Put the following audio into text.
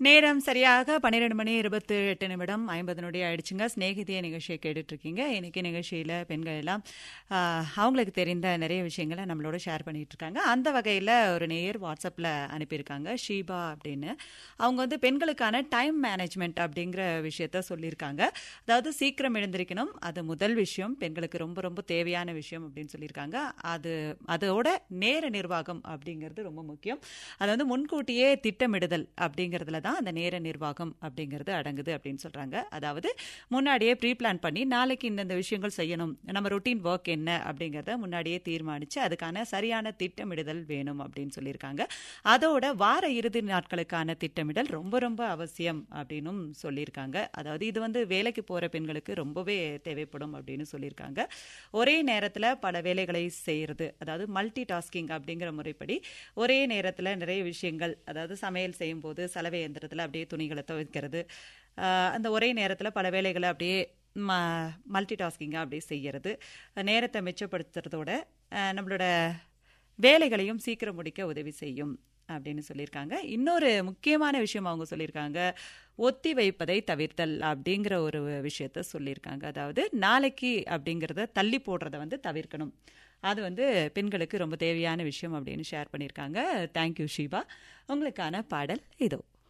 நேரம் சரியாக பன்னிரெண்டு மணி இருபத்தி எட்டு நிமிடம் ஐம்பது நொடி ஆயிடுச்சுங்க ஸ்நேகிதிய நிகழ்ச்சியை கேட்டுட்டு இருக்கீங்க இன்னைக்கு நிகழ்ச்சியில் பெண்கள் எல்லாம் ஆஹ், அவங்களுக்கு தெரிந்த நிறைய விஷயங்களை நம்மளோட ஷேர் பண்ணிட்டு இருக்காங்க அந்த வகையில் ஒரு நேயர் வாட்ஸ்அப்பில் அனுப்பியிருக்காங்க ஷீபா அப்படின்னு அவங்க வந்து பெண்களுக்கான டைம் மேனேஜ்மெண்ட் அப்படிங்கிற விஷயத்த சொல்லியிருக்காங்க அதாவது சீக்கிரம் எழுந்திருக்கணும் அது முதல் விஷயம் பெண்களுக்கு ரொம்ப ரொம்ப தேவையான விஷயம் அப்படின்னு சொல்லியிருக்காங்க அது அதோட நேர நிர்வாகம் அப்படிங்கிறது ரொம்ப முக்கியம் அது வந்து முன்கூட்டியே திட்டமிடுதல் அப்படிங்கிறதுல தான் அந்த நேர நிர்வாகம் அப்படிங்கிறது அடங்குது அப்படின்னு சொல்றாங்க அதாவது முன்னாடியே ப்ரீ பிளான் பண்ணி நாளைக்கு இந்தந்த விஷயங்கள் செய்யணும் நம்ம ரொட்டீன் ஒர்க் என்ன அப்படிங்கிறத முன்னாடியே தீர்மானிச்சு அதுக்கான சரியான திட்டமிடுதல் வேணும் அப்படின்னு சொல்லியிருக்காங்க அதோட வார இறுதி நாட்களுக்கான திட்டமிடல் ரொம்ப ரொம்ப அவசியம் அப்படின்னும் சொல்லியிருக்காங்க அதாவது இது வந்து வேலைக்கு போற பெண்களுக்கு ரொம்பவே தேவைப்படும் அப்படின்னு சொல்லியிருக்காங்க ஒரே நேரத்தில் பல வேலைகளை செய்யறது அதாவது மல்டி டாஸ்கிங் அப்படிங்கிற முறைப்படி ஒரே நேரத்தில் நிறைய விஷயங்கள் அதாவது சமையல் செய்யும்போது சலவை இயந்திரத்தில் அப்படியே துணிகளை துவைக்கிறது ஆஹ் அந்த ஒரே நேரத்தில் பல வேலைகளை அப்படியே ம மல்டி டாஸ்கிங்காக அப்படியே செய்யறது நேரத்தை மிச்சப்படுத்துறதோட ஆஹ் நம்மளோட வேலைகளையும் சீக்கிரம் முடிக்க உதவி செய்யும் அப்படின்னு சொல்லியிருக்காங்க இன்னொரு முக்கியமான விஷயம் அவங்க சொல்லியிருக்காங்க ஒத்தி வைப்பதை தவிர்த்தல் அப்படிங்கிற ஒரு விஷயத்த சொல்லியிருக்காங்க அதாவது நாளைக்கு அப்படிங்கிறத தள்ளி போடுறத வந்து தவிர்க்கணும் அது வந்து பெண்களுக்கு ரொம்ப தேவையான விஷயம் அப்படின்னு ஷேர் பண்ணியிருக்காங்க தேங்க்யூ ஷீபா உங்களுக்கான பாடல் இதோ